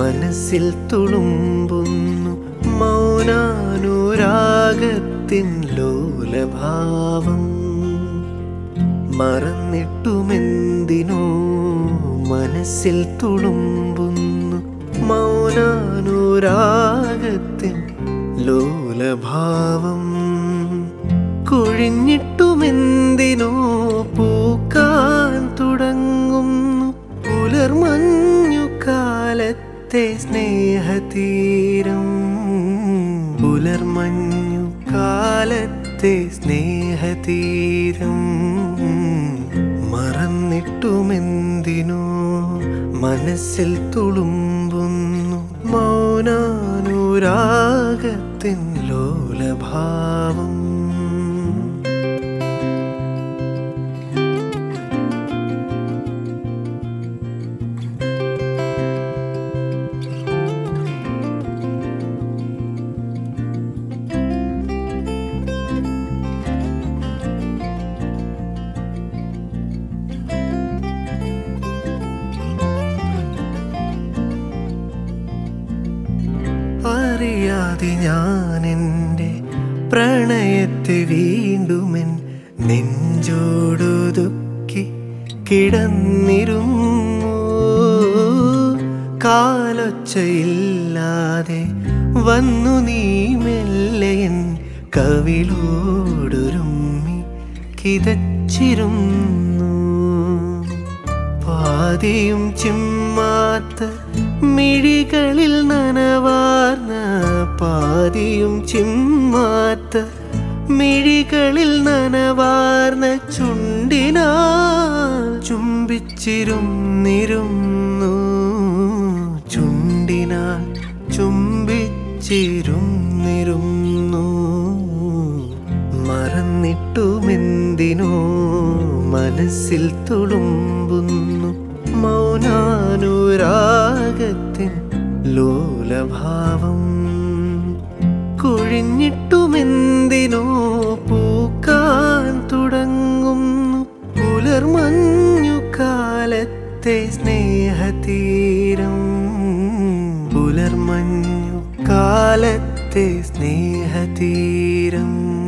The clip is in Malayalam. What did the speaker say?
മനസ്സിൽ തുളുമ്പുന്നു മൗനാനുരാഗത്തിൻ ലോലഭാവം മറന്നിട്ടുമെന്തിനോ മനസ്സിൽ തുളുമ്പുന്നു മൗനാനുരാഗത്തിൻ ലോലഭാവം കുഴിഞ്ഞിട്ടുമെന്തിനോ പൂക്കാൻ തുടങ്ങുന്നു പുലർമഞ്ഞു കാലത്തെ സ്നേഹതീരം പുലർമഞ്ഞു കാലത്തെ സ്നേഹതീരം മറന്നിട്ടുമെന്തിനോ മനസ്സിൽ തുളുമ്പുന്നു മൗനാനുരാഗത്തിൻ ലോലഭാവം അറിയാതെ ഞാൻ എൻ്റെ പ്രണയത്തെ വീണ്ടുമെൻ നെഞ്ചോടൊതുക്കി കിടന്നിരുന്നു കാലൊച്ചയില്ലാതെ വന്നു നീ മെല്ലയൻ കവിളോടൊരുമ്മി കിതച്ചിരുന്നു പാതിയും ചിമ്മാത്ത മിഴികളിൽ നനവാർന്ന പാതിയും ചിമ്മാത്ത മിഴികളിൽ നനവാർന്ന ചുണ്ടിനാൽ ചുംബിച്ചിരുന്നിരുന്നു ചുണ്ടിനാൽ ചുംബിച്ചിരുന്നിരുന്നു മറന്നിട്ടുമെന്തിനോ മനസ്സിൽ തുളുമ്പുന്നു മൗനാനുരാഗത്തിൻ ലോലഭാവം കുഴിഞ്ഞിട്ടുമെന്തിനോ പൂക്കാൻ തുടങ്ങുന്നു പുലർമഞ്ഞു കാലത്തെ സ്നേഹതീരം പുലർമഞ്ഞു കാലത്തെ സ്നേഹതീരം